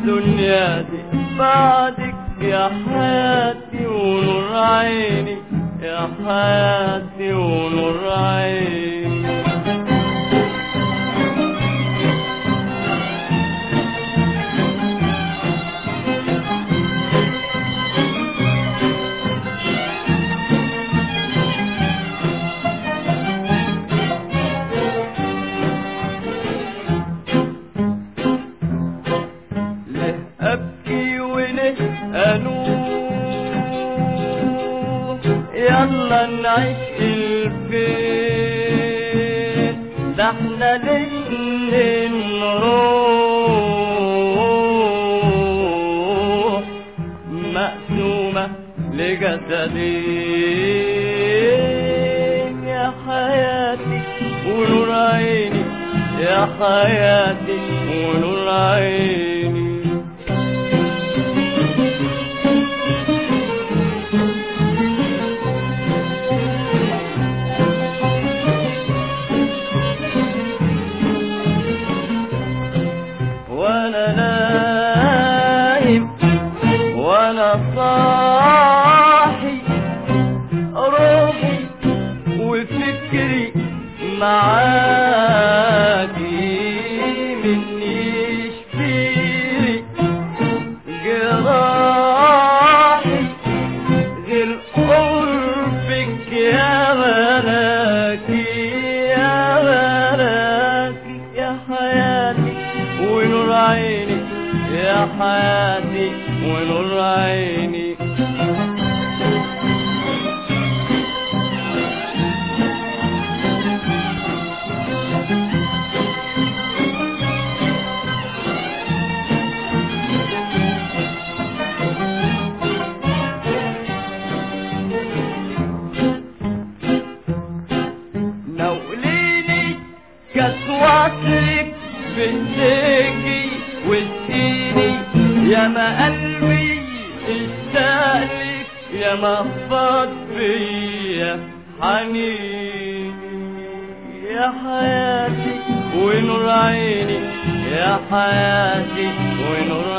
الدنيا دي بعدك يا حياتي ونور عيني يا حياتي ونور عيني له ابكي وله انوح يلا نعيش البيت ده احنا الاتنين نروح مقسومة لجسدين يا حياتي ونور عيني يا حياتي ونور عيني وانا نايم وانا صاحي روحي وفكري معاكي مني يشفيني جراحي غير قربك يا ملاكي يا ملاكي يا حياتي ونور عيني يا حياتي ونور عيني نوليني كسواتك بنتكي واسقيني يا ما قلبي اشتاقلك يا ما فاض فيا حنين يا حياتي ونور عيني يا حياتي ونور